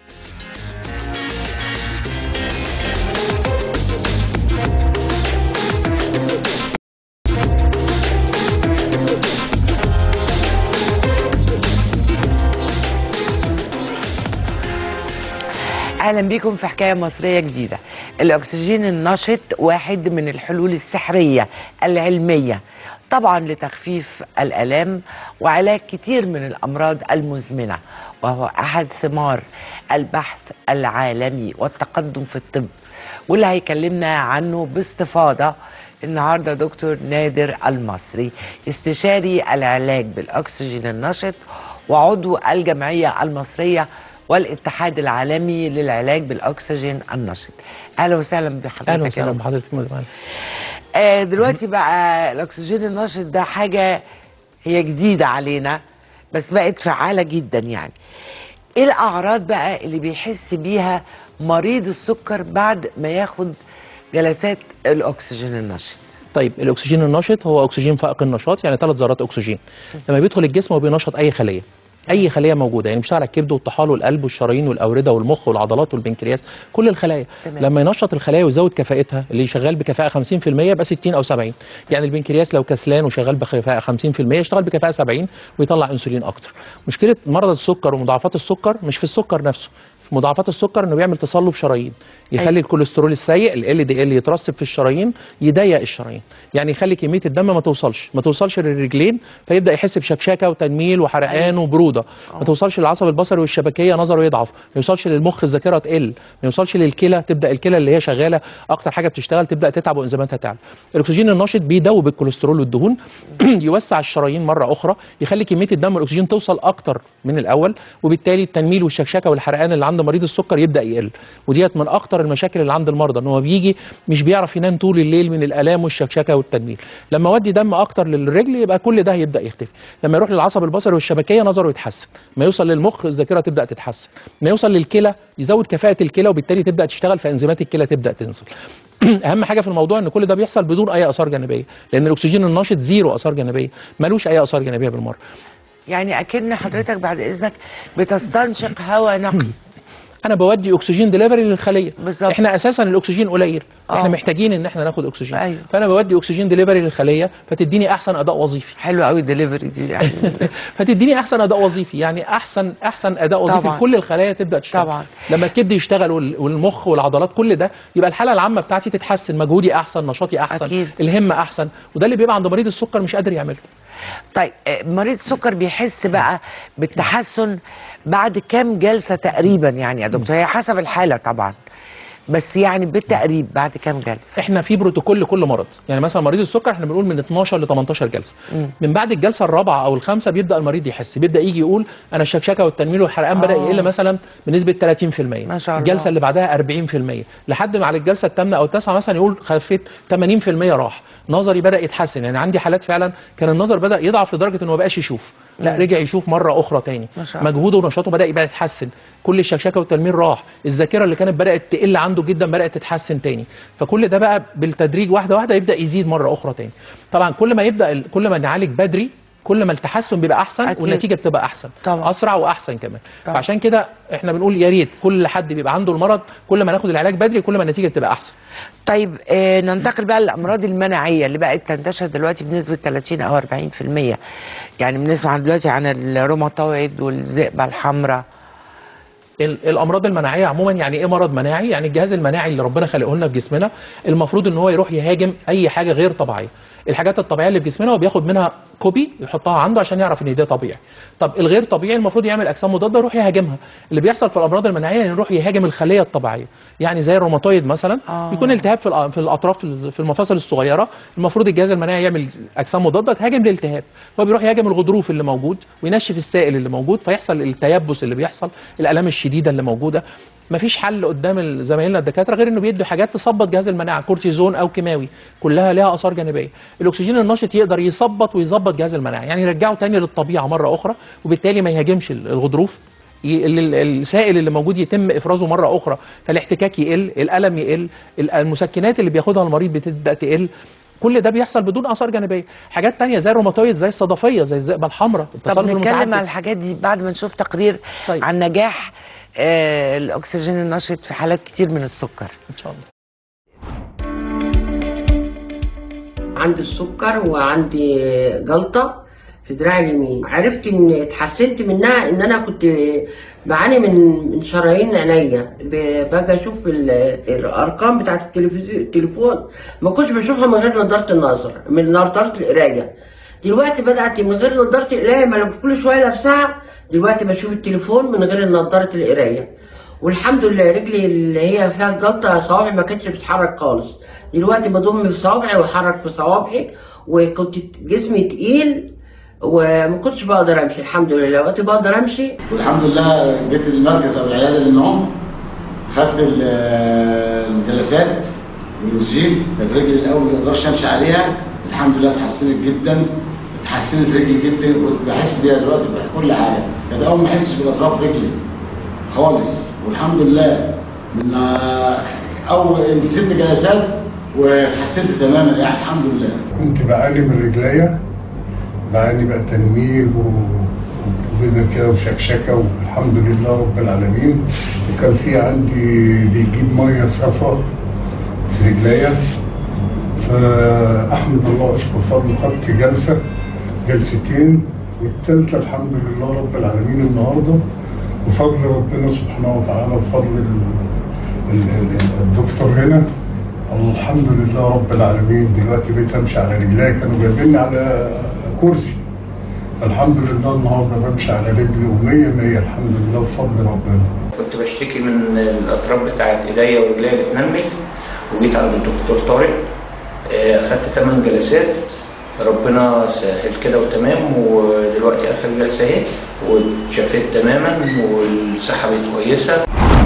اهلا بيكم في حكايه مصريه جديده الاكسجين النشط واحد من الحلول السحريه العلميه طبعا لتخفيف الالام وعلاج كتير من الامراض المزمنه وهو احد ثمار البحث العالمي والتقدم في الطب واللي هيكلمنا عنه باستفاضه النهارده دكتور نادر المصري استشاري العلاج بالاكسجين النشط وعضو الجمعيه المصريه والاتحاد العالمي للعلاج بالاكسجين النشط اهلا وسهلا بحضرتك اهلا يا وسهلا دكتور. بحضرتك مدام آه دلوقتي بقى الاكسجين النشط ده حاجه هي جديده علينا بس بقت فعاله جدا يعني ايه الاعراض بقى اللي بيحس بيها مريض السكر بعد ما ياخد جلسات الاكسجين النشط طيب الاكسجين النشط هو اكسجين فائق النشاط يعني ثلاث ذرات اكسجين لما بيدخل الجسم هو بينشط اي خليه اي خليه موجوده يعني بيشتغل على الكبد والطحال والقلب والشرايين والاورده والمخ والعضلات والبنكرياس كل الخلايا تمام. لما ينشط الخلايا ويزود كفاءتها اللي شغال بكفاءه 50% يبقى 60 او 70 يعني البنكرياس لو كسلان وشغال بكفاءه 50% يشتغل بكفاءه 70 ويطلع انسولين اكتر مشكله مرض السكر ومضاعفات السكر مش في السكر نفسه في مضاعفات السكر انه بيعمل تصلب شرايين يخلي أيوة. الكوليسترول السيء ال دي ال يترسب في الشرايين يضيق الشرايين يعني يخلي كميه الدم ما توصلش ما توصلش للرجلين فيبدا يحس بشكشكه وتنميل وحرقان أيوة. وبروده آه. ما توصلش للعصب البصري والشبكيه نظره يضعف ما يوصلش للمخ الذاكره تقل ما يوصلش للكلى تبدا الكلى اللي هي شغاله اكتر حاجه بتشتغل تبدا تتعب وانزيماتها تعلى الاكسجين النشط بيدوب الكوليسترول والدهون يوسع الشرايين مره اخرى يخلي كميه الدم والاكسجين توصل اكتر من الاول وبالتالي التنميل والشكشكه والحرقان اللي عند مريض السكر يبدا يقل وديت من اكتر المشاكل اللي عند المرضى ان هو بيجي مش بيعرف ينام طول الليل من الالام والشكشكه والتنميل لما اودي دم اكتر للرجل يبقى كل ده هيبدا يختفي لما يروح للعصب البصري والشبكيه نظره يتحسن ما يوصل للمخ الذاكره تبدا تتحسن ما يوصل للكلى يزود كفاءه الكلى وبالتالي تبدا تشتغل فانزيمات الكلى تبدا تنزل اهم حاجه في الموضوع ان كل ده بيحصل بدون اي اثار جانبيه لان الاكسجين النشط زيرو اثار جانبيه ملوش اي اثار جانبيه بالمره يعني اكن حضرتك بعد اذنك بتستنشق هواء نقي انا بودي اكسجين ديليفري للخليه بالظبط. احنا اساسا الاكسجين قليل آه. احنا محتاجين ان احنا ناخد اكسجين أيوة. فانا بودي اكسجين ديليفري للخليه فتديني احسن اداء وظيفي حلو قوي الدليفري دي يعني فتديني احسن اداء وظيفي يعني احسن احسن اداء وظيفي طبعاً. كل الخلايا تبدا تشتغل طبعاً. لما الكبد يشتغل وال- والمخ والعضلات كل ده يبقى الحاله العامه بتاعتي تتحسن مجهودي احسن نشاطي احسن أكيد. الهمه احسن وده اللي بيبقى عند مريض السكر مش قادر يعمله طيب آه، مريض السكر بيحس بقى بالتحسن بعد كام جلسة تقريبا يعني يا دكتور هي حسب الحالة طبعا بس يعني بالتقريب بعد كام جلسة احنا في بروتوكول لكل مرض يعني مثلا مريض السكر احنا بنقول من 12 ل 18 جلسه مم. من بعد الجلسه الرابعه او الخامسه بيبدا المريض يحس بيبدا يجي يقول انا الشكشكه والتنميل والحرقان بدا آه. يقل مثلا بنسبه 30% ما شاء الله. الجلسه اللي بعدها 40% لحد ما على الجلسه الثامنه او التاسعه مثلا يقول خفيت 80% راح نظري بدا يتحسن يعني عندي حالات فعلا كان النظر بدا يضعف لدرجه انه ما بقاش يشوف لا مم. رجع يشوف مره اخرى تاني ما شاء الله. مجهوده ونشاطه بدا يبقى يتحسن كل الشكشكه والتلميل راح الذاكره اللي كانت بدات تقل عنده جدا بدات تتحسن تاني فكل ده بقى بالتدريج واحده واحده يبدا يزيد مره اخرى تاني طبعا كل ما يبدا ال- كل ما نعالج بدري كل ما التحسن بيبقى احسن أكيد. والنتيجه بتبقى احسن طبعا. اسرع واحسن كمان طبعا. فعشان كده احنا بنقول يا ريت كل حد بيبقى عنده المرض كل ما ناخد العلاج بدري كل ما النتيجه بتبقى احسن طيب آه ننتقل بقى للامراض المناعيه اللي بقت تنتشر دلوقتي بنسبه 30 او 40% يعني بنسمع دلوقتي عن الروماتويد والذئبه الحمراء ال- الامراض المناعيه عموما يعني ايه مرض مناعي يعني الجهاز المناعي اللي ربنا خلقه لنا في جسمنا المفروض ان هو يروح يهاجم اي حاجه غير طبيعيه الحاجات الطبيعيه اللي في جسمنا هو بياخد منها كوبي يحطها عنده عشان يعرف ان ده طبيعي طب الغير طبيعي المفروض يعمل اجسام مضاده يروح يهاجمها اللي بيحصل في الامراض المناعيه ان يروح يهاجم الخليه الطبيعيه يعني زي الروماتويد مثلا آه. يكون التهاب في الأ- في الاطراف في المفاصل الصغيره المفروض الجهاز المناعي يعمل اجسام مضاده تهاجم الالتهاب هو بيروح يهاجم الغضروف اللي موجود وينشف السائل اللي موجود فيحصل التيبس اللي بيحصل الالام الشديده اللي موجوده مفيش حل قدام زمايلنا الدكاتره غير انه بيدوا حاجات تثبط جهاز المناعه كورتيزون او كيماوي كلها لها اثار جانبيه الاكسجين النشط يقدر يثبط ويظبط جهاز المناعه يعني يرجعه تاني للطبيعه مره اخرى وبالتالي ما يهاجمش الغضروف ي- ال- ال- السائل اللي موجود يتم افرازه مره اخرى فالاحتكاك يقل الالم يقل ال- المسكنات اللي بياخدها المريض بتبدا تقل كل ده بيحصل بدون اثار جانبيه حاجات تانية زي الروماتويد زي الصدفيه زي الذئبه الحمراء طب التصلب نتكلم المتعدد. على الحاجات دي بعد ما نشوف تقرير طيب. عن نجاح آه الاكسجين النشط في حالات كتير من السكر ان شاء الله عندي السكر وعندي جلطة في دراعي اليمين عرفت ان اتحسنت منها ان انا كنت بعاني من من شرايين عينيا ب- باجي اشوف ال- الارقام بتاعت التلفزيون التليفون ما كنتش بشوفها من غير نظارة النظر من نظارة القراية دلوقتي بدأت من غير نظارة القراية ما أنا كل شوية لابسها دلوقتي بشوف التليفون من غير نظارة القراية والحمد لله رجلي اللي هي فيها الجلطة صوابعي ما كانتش بتتحرك خالص دلوقتي بضم في صوابعي واحرك في صوابعي وكنت جسمي تقيل وما كنتش بقدر امشي الحمد لله دلوقتي بقدر امشي والحمد لله جيت المركز او العياده للنوم خدت ال- الجلسات والاكسجين كانت رجلي الاول ما اقدرش امشي عليها الحمد لله اتحسنت جدا اتحسنت رجلي جدا كنت بحس بيها دلوقتي بكل حاجه كانت اول ما احسش باطراف رجلي خالص والحمد لله من آه، اول ست جلسات واتحسنت تماما يعني الحمد لله كنت بعاني من رجليا بعاني بقى تنميل و- وكده كده وشكشكه والحمد لله رب العالمين وكان في عندي بيجيب ميه صفا في رجليا فاحمد الله اشكر فضل خدت جلسه جلستين والثالثه الحمد لله رب العالمين النهارده بفضل ربنا سبحانه وتعالى وفضل ال- ال- ال- الدكتور هنا الحمد لله رب العالمين دلوقتي بقيت امشي على رجلي كانوا جايبيني على كرسي الحمد لله النهارده بمشي على رجلي ومية مية الحمد لله بفضل ربنا كنت بشتكي من الاطراف بتاعت ايديا ورجليا بتنمي وجيت عند الدكتور طارق آه، خدت 8 جلسات ربنا سهل كده وتمام ودلوقتي اخر جلسه اهي واتشفيت تماما والصحه بقت كويسه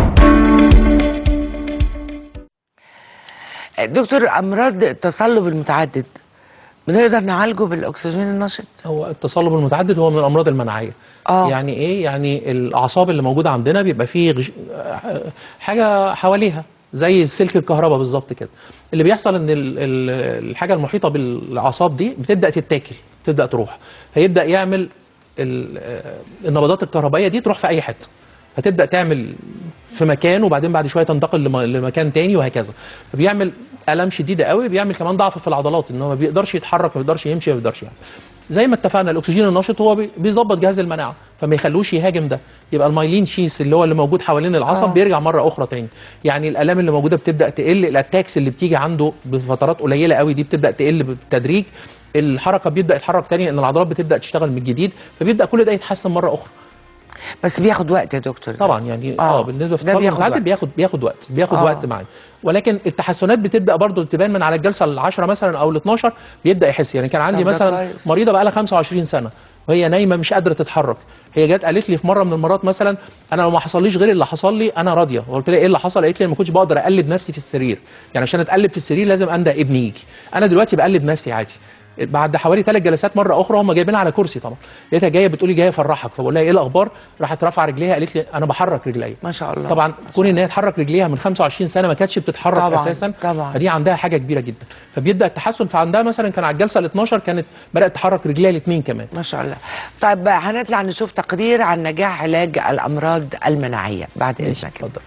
دكتور امراض التصلب المتعدد بنقدر نعالجه بالاكسجين النشط هو التصلب المتعدد هو من الامراض المناعيه اه يعني ايه يعني الاعصاب اللي موجوده عندنا بيبقى فيه غش... حاجه حواليها زي السلك الكهرباء بالظبط كده اللي بيحصل ان ال- ال- الحاجه المحيطه بالاعصاب دي بتبدا تتاكل تبدا تروح فيبدا يعمل ال- النبضات الكهربائيه دي تروح في اي حته فتبدا تعمل في مكان وبعدين بعد شويه تنتقل لم- لمكان تاني وهكذا فبيعمل الام شديده قوي بيعمل كمان ضعف في العضلات ان هو ما بيقدرش يتحرك ما بيقدرش يمشي ما بيقدرش يعني زي ما اتفقنا الاكسجين النشط هو بي- بيظبط جهاز المناعه فما يخلوش يهاجم ده يبقى المايلين شيس اللي هو اللي موجود حوالين العصب آه. بيرجع مره اخرى تاني يعني الالام اللي موجوده بتبدا تقل الاتاكس اللي بتيجي عنده بفترات قليله قوي دي بتبدا تقل بالتدريج الحركه بيبدا يتحرك تاني لان العضلات بتبدا تشتغل من جديد فبيبدا كل ده يتحسن مره اخرى بس بياخد وقت يا دكتور طبعا يعني آه. اه, بالنسبه ده للتصلب بياخد المتعدد وقت. بياخد بياخد وقت بياخد آه. وقت معاه ولكن التحسنات بتبدا برضو تبان من على الجلسه ال10 مثلا او ال12 بيبدا يحس يعني كان عندي طب ده مثلا كويس. مريضه بقى لها 25 سنه وهي نايمه مش قادره تتحرك هي جت قالت لي في مره من المرات مثلا انا لو ما حصليش غير اللي حصل لي انا راضيه وقلت لها ايه اللي حصل قالت لي انا ما كنتش بقدر اقلب نفسي في السرير يعني عشان اتقلب في السرير لازم انده ابني يجي انا دلوقتي بقلب نفسي عادي بعد حوالي ثلاث جلسات مره اخرى هم جايبينها على كرسي طبعا لقيتها جايه بتقولي جايه افرحك فبقول لها ايه الاخبار راحت رافعه رجليها قالت لي انا بحرك رجليا ما شاء الله طبعا كون ان هي تحرك رجليها من 25 سنه ما كانتش بتتحرك طبعاً، اساسا طبعاً. فدي عندها حاجه كبيره جدا فبيبدا التحسن فعندها مثلا كان على الجلسه ال 12 كانت بدات تحرك رجليها الاثنين كمان ما شاء الله طيب هنطلع نشوف تقرير عن نجاح علاج الامراض المناعيه بعد اذنك اتفضل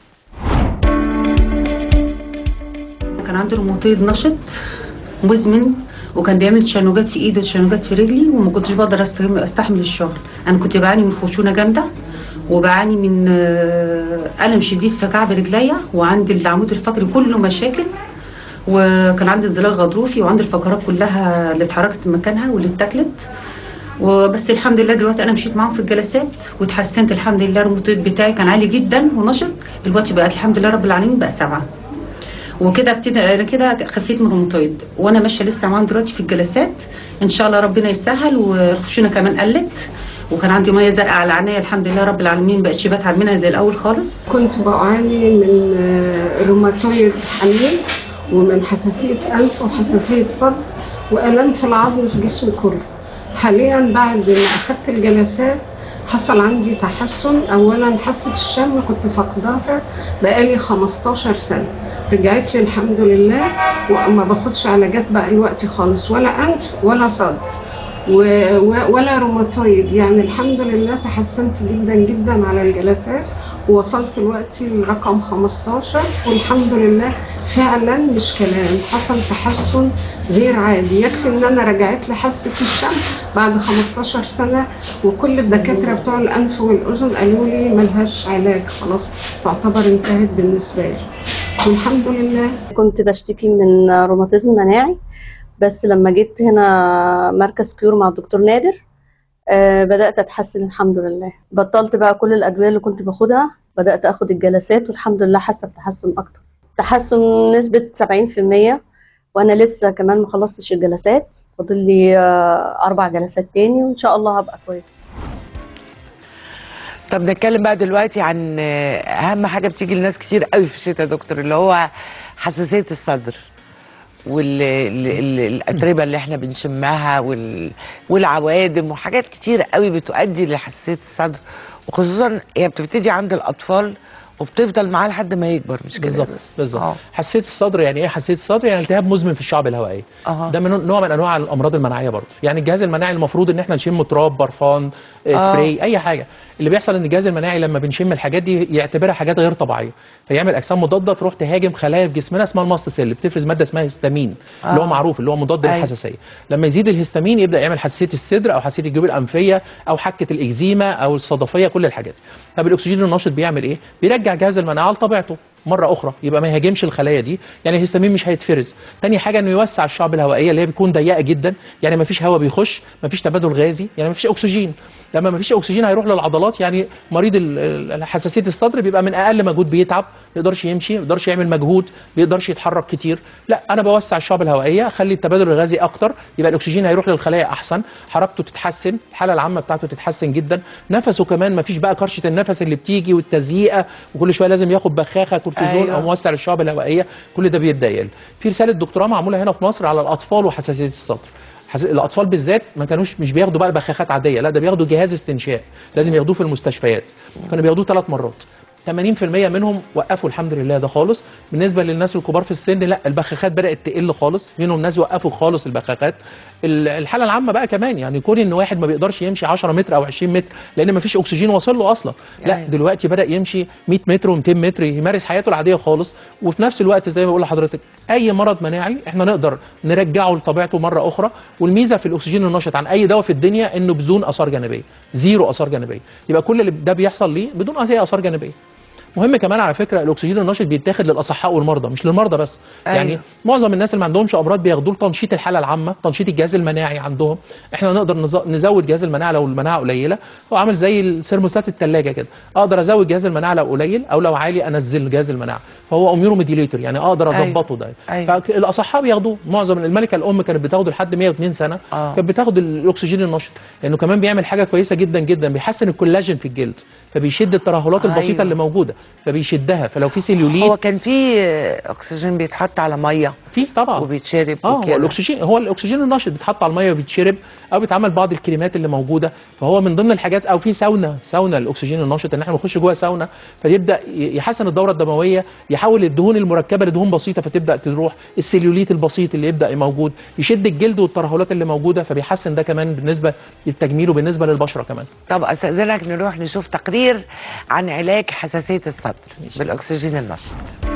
كان عنده روماتويد نشط مزمن وكان بيعمل تشنجات في ايده وتشنجات في رجلي وما كنتش بقدر أستحمل- استحمل الشغل انا كنت بعاني من خشونه جامده وبعاني من آه، الم شديد في كعب رجليا وعندي العمود الفقري كله مشاكل وكان عندي انزلاق غضروفي وعندي الفقرات كلها اللي اتحركت من مكانها واللي اتاكلت وبس الحمد لله دلوقتي انا مشيت معاهم في الجلسات واتحسنت الحمد لله الروماتويد بتاعي كان عالي جدا ونشط دلوقتي بقى الحمد لله رب العالمين بقى سبعه وكده ابتدى انا كده خفيت من الروماتويد وانا ماشيه لسه معاهم دلوقتي في الجلسات ان شاء الله ربنا يسهل والخشونه كمان قلت وكان عندي ميه زرقاء على عينيا الحمد لله رب العالمين بقتش بتعب منها زي الاول خالص كنت بعاني من آه، روماتويد حميل ومن حساسية أنف وحساسية صدر وألم في العظم في جسمي كله حاليا بعد ما أخدت الجلسات حصل عندي تحسن أولا حاسة الشم كنت فقداها بقالي 15 سنة رجعت لي الحمد لله وما باخدش علاجات بقى الوقت خالص ولا أنف ولا صدر و- و- ولا روماتويد يعني الحمد لله تحسنت جدا جدا على الجلسات ووصلت دلوقتي لرقم 15 والحمد لله فعلا مش كلام حصل تحسن غير عادي يكفي ان انا رجعت لي حاسه الشم بعد 15 سنه وكل الدكاتره بتوع الانف والاذن قالوا لي ملهاش علاج خلاص تعتبر انتهت بالنسبه لي والحمد لله كنت بشتكي من روماتيزم مناعي بس لما جيت هنا مركز كيور مع الدكتور نادر آه، بدأت أتحسن الحمد لله بطلت بقى كل الأدوية اللي كنت باخدها بدأت أخد الجلسات والحمد لله حاسة بتحسن أكتر تحسن نسبة 70% وأنا لسه كمان ما خلصتش الجلسات فاضل لي آه، أربع جلسات تاني وإن شاء الله هبقى كويسة طب نتكلم بقى دلوقتي عن آه، اهم حاجه بتيجي لناس كتير قوي في الشتاء يا دكتور اللي هو حساسيه الصدر والاتربه اللي احنا بنشمها وال... والعوادم وحاجات كتير قوي بتؤدي لحساسيه الصدر وخصوصا هي بتبتدي عند الاطفال وبتفضل معاه لحد ما يكبر مش كده بالظبط بالظبط حساسيه الصدر يعني ايه حساسيه الصدر يعني التهاب مزمن في الشعب الهوائيه أها. ده من نوع من انواع الامراض المناعيه برضه يعني الجهاز المناعي المفروض ان احنا نشم تراب برفان آه. آه. سبراي اي حاجه اللي بيحصل ان الجهاز المناعي لما بنشم الحاجات دي يعتبرها حاجات غير طبيعيه فيعمل اجسام مضاده تروح تهاجم خلايا في جسمنا اسمها الماست سيل بتفرز ماده اسمها هيستامين آه. اللي هو معروف اللي هو مضاد أيوة. للحساسيه لما يزيد الهيستامين يبدا يعمل حساسيه الصدر او حساسيه الجيوب الانفيه او حكه الاكزيما او الصدفيه كل الحاجات دي. طب الاكسجين النشط بيعمل ايه بيرجع جهاز المناعه لطبيعته مره اخرى يبقى ما يهاجمش الخلايا دي يعني الهيستامين مش هيتفرز تاني حاجه انه يوسع الشعب الهوائيه اللي هي بتكون ضيقه جدا يعني ما فيش هواء بيخش ما فيش تبادل غازي يعني ما فيش اكسجين لما ما فيش اكسجين هيروح للعضلات يعني مريض ال- ال- حساسيه الصدر بيبقى من اقل مجهود بيتعب ما يقدرش يمشي ما يقدرش يعمل مجهود ما يقدرش يتحرك كتير لا انا بوسع الشعب الهوائيه اخلي التبادل الغازي اكتر يبقى الاكسجين هيروح للخلايا احسن حركته تتحسن الحاله العامه بتاعته تتحسن جدا نفسه كمان ما فيش بقى كرشه النفس اللي بتيجي والتزييقه وكل شويه لازم ياخد بخاخه كورتيزون أيوة. او موسع للشعب الهوائيه كل ده بيبدا يقل في رساله دكتوراه معموله هنا في مصر على الاطفال وحساسيه الصدر حس... الاطفال بالذات ما كانوش مش بياخدوا بقى بخاخات عاديه لا ده بياخدوا جهاز استنشاق لازم ياخدوه في المستشفيات كانوا بياخدوه ثلاث مرات 80% منهم وقفوا الحمد لله ده خالص بالنسبه للناس الكبار في السن لا البخاخات بدات تقل خالص منهم ناس وقفوا خالص البخاخات ال- الحاله العامه بقى كمان يعني يكون ان واحد ما بيقدرش يمشي 10 متر او 20 متر لان ما فيش اكسجين واصل له اصلا لا أيوة. دلوقتي بدا يمشي 100 متر و200 متر يمارس حياته العاديه خالص وفي نفس الوقت زي ما بقول لحضرتك اي مرض مناعي احنا نقدر نرجعه لطبيعته مره اخرى والميزه في الاكسجين النشط عن اي دواء في الدنيا انه بدون اثار جانبيه زيرو اثار جانبيه يبقى كل اللي ده بيحصل ليه بدون اي اثار جانبيه مهم كمان على فكره الاكسجين النشط بيتاخد للاصحاء والمرضى مش للمرضى بس أيوة. يعني معظم الناس اللي ما عندهمش امراض بياخدوه لتنشيط الحاله العامه تنشيط الجهاز المناعي عندهم احنا نقدر نز- نزود جهاز المناعه لو المناعه قليله هو عامل زي السيرموستات الثلاجه كده اقدر ازود جهاز المناعه لو قليل او لو عالي انزل جهاز المناعه فهو اميرو ميديليتور يعني اقدر أيوة. اظبطه ده أيوة. فالاصحاء بياخدوه معظم الملكه الام كانت بتاخده لحد 102 سنه آه. كانت بتاخد الاكسجين النشط لانه كمان بيعمل حاجه كويسه جدا جدا بيحسن الكولاجين في الجلد فبيشد الترهلات أيوة. البسيطه اللي موجوده فبيشدها فلو في سيليوليت هو كان في اكسجين بيتحط على ميه في طبعا وبيتشرب اه هو وكده. الاكسجين هو الاكسجين النشط بيتحط على الميه وبيتشرب او بيتعمل بعض الكريمات اللي موجوده فهو من ضمن الحاجات او في ساونا ساونا الاكسجين النشط ان احنا بنخش جوه ساونا فيبدا ي- يحسن الدوره الدمويه يحول الدهون المركبه لدهون بسيطه فتبدا تروح السيليوليت البسيط اللي يبدا موجود يشد الجلد والترهلات اللي موجوده فبيحسن ده كمان بالنسبه للتجميل وبالنسبه للبشره كمان طب استاذنك نروح نشوف تقرير عن علاج حساسيه الصدر بالاكسجين النشط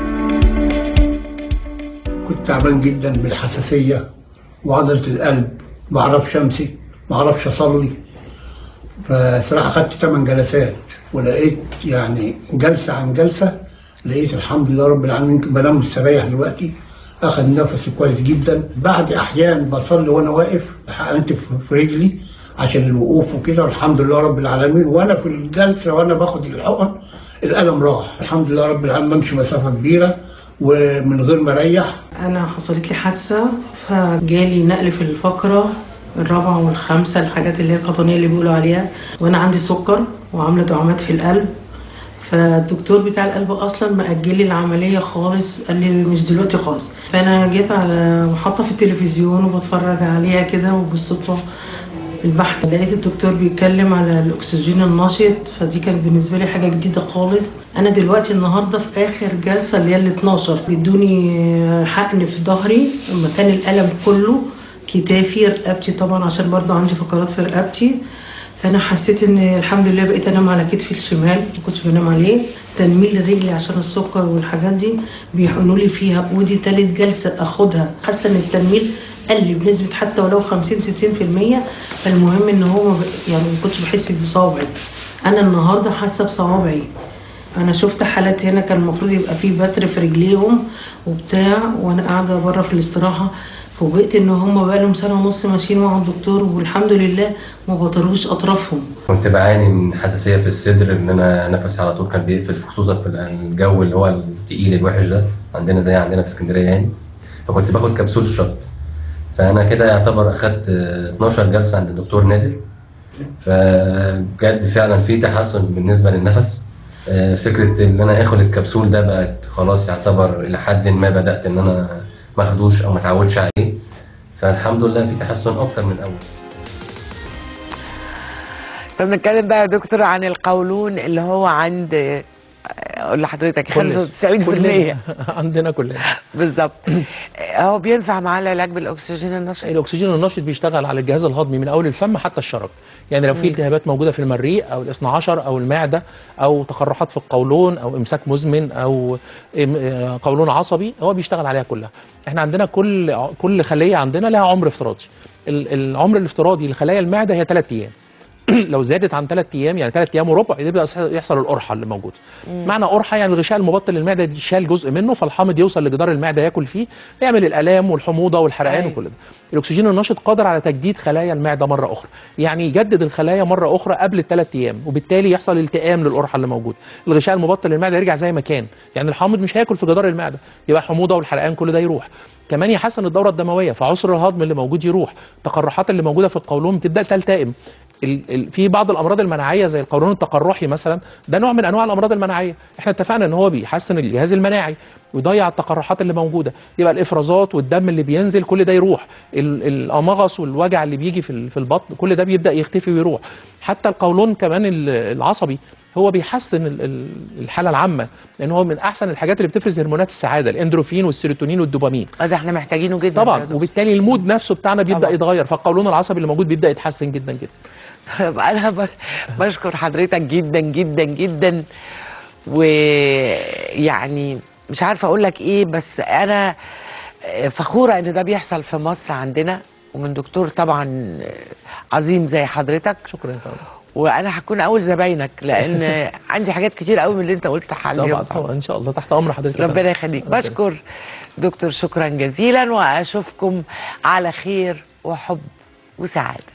كنت تعبان جدا بالحساسية وعضلة القلب ما اعرفش امسك ما اعرفش اصلي فصراحة خدت 8 جلسات ولقيت يعني جلسة عن جلسة لقيت الحمد لله رب العالمين بنام مستريح دلوقتي اخد نفسي كويس جدا بعد احيان بصلي وانا واقف حقنت في في رجلي عشان الوقوف وكده والحمد لله رب العالمين وانا في الجلسه وانا باخد الحقن الالم راح الحمد لله رب العالمين بمشي مسافه كبيره ومن غير ما اريح انا حصلت لي حادثه فجالي نقل في الفقره الرابعه والخامسه الحاجات اللي هي القطنيه اللي بيقولوا عليها وانا عندي سكر وعامله دعامات في القلب فالدكتور بتاع القلب اصلا مأجل لي العمليه خالص قال لي مش دلوقتي خالص فانا جيت على محطه في التلفزيون وبتفرج عليها كده وبالصدفه البحث لقيت الدكتور بيتكلم على الاكسجين النشط فدي كانت بالنسبه لي حاجه جديده خالص انا دلوقتي النهارده في اخر جلسه اللي هي ال 12 بيدوني حقن في ظهري مكان الالم كله كتافي رقبتي طبعا عشان برضه عندي فقرات في رقبتي فانا حسيت ان الحمد لله بقيت انام على كتفي الشمال ما كنتش بنام عليه تنميل لرجلي عشان السكر والحاجات دي بيحقنوا لي فيها ودي تالت جلسه اخدها حاسه ان التنميل قل بنسبه حتى ولو 50 60% فالمهم ان هو ما ب- يعني ما كنتش بحس بصوابعي انا النهارده حاسه بصوابعي انا شفت حالات هنا كان المفروض يبقى في بتر في رجليهم وبتاع وانا قاعده بره في الاستراحه فوجئت ان هم بقى لهم سنه ونص ماشيين مع الدكتور والحمد لله ما بطروش اطرافهم كنت بعاني من حساسيه في الصدر ان انا نفسي على طول كان بيقفل خصوصا في الجو اللي هو التقيل الوحش ده عندنا زي عندنا في اسكندريه يعني فكنت باخد كبسول شط فانا كده يعتبر اخدت آه، 12 جلسه عند الدكتور نادر فبجد فعلا في تحسن بالنسبه للنفس آه، فكره ان انا اخد الكبسول ده بقت خلاص يعتبر الى حد ما بدات ان انا ما اخدوش او ما اتعودش عليه فالحمد لله في تحسن اكتر من الاول فبنتكلم بقى يا دكتور عن القولون اللي هو عند اقول لحضرتك 95% كلنا. عندنا كلنا بالظبط هو بينفع معاه العلاج بالاكسجين النشط الاكسجين النشط بيشتغل على الجهاز الهضمي من اول الفم حتى الشرج يعني لو في مم. التهابات موجوده في المريء او الاثنى عشر او المعده او تقرحات في القولون او امساك مزمن او إم- آه، قولون عصبي هو بيشتغل عليها كلها احنا عندنا كل ع- كل خليه عندنا لها عمر افتراضي ال- العمر الافتراضي لخلايا المعده هي 3 ايام لو زادت عن 3 ايام يعني 3 ايام وربع يبدا يحصل القرحه اللي موجوده مم. معنى قرحه يعني الغشاء المبطن للمعده دي شال جزء منه فالحامض يوصل لجدار المعده ياكل فيه يعمل الالام والحموضه والحرقان أيوة. وكل ده الاكسجين النشط قادر على تجديد خلايا المعده مره اخرى يعني يجدد الخلايا مره اخرى قبل الثلاث ايام وبالتالي يحصل التئام للقرحه اللي موجوده الغشاء المبطن للمعده يرجع زي ما كان يعني الحامض مش هياكل في جدار المعده يبقى حموضه والحرقان كل ده يروح كمان يحسن الدوره الدمويه فعسر الهضم اللي موجود يروح التقرحات اللي موجوده في القولون بتبدا تلتئم ال- ال- في بعض الامراض المناعيه زي القولون التقرحي مثلا ده نوع من انواع الامراض المناعيه احنا اتفقنا ان هو بيحسن الجهاز المناعي ويضيع التقرحات اللي موجوده يبقى الافرازات والدم اللي بينزل كل ده يروح ال- الامغص والوجع اللي بيجي في ال- في البطن كل ده بيبدا يختفي ويروح حتى القولون كمان ال- العصبي هو بيحسن ال- ال- الحاله العامه لان هو من احسن الحاجات اللي بتفرز هرمونات السعاده الاندروفين والسيروتونين والدوبامين ده احنا محتاجينه جدا يا طبعا دكتور. وبالتالي المود نفسه بتاعنا بيبدا طبعاً. يتغير فالقولون العصبي اللي موجود بيبدا يتحسن جدا جدا طيب انا ب- بشكر حضرتك جدا جدا جدا ويعني مش عارفه اقول لك ايه بس انا فخوره ان ده بيحصل في مصر عندنا ومن دكتور طبعا عظيم زي حضرتك شكرا وانا هكون اول زباينك لان عندي حاجات كتير قوي من اللي انت قلت حاليا طبعا طبعا ان شاء الله تحت امر حضرتك ربنا يخليك ربنا بشكر دكتور شكرا جزيلا واشوفكم على خير وحب وسعاده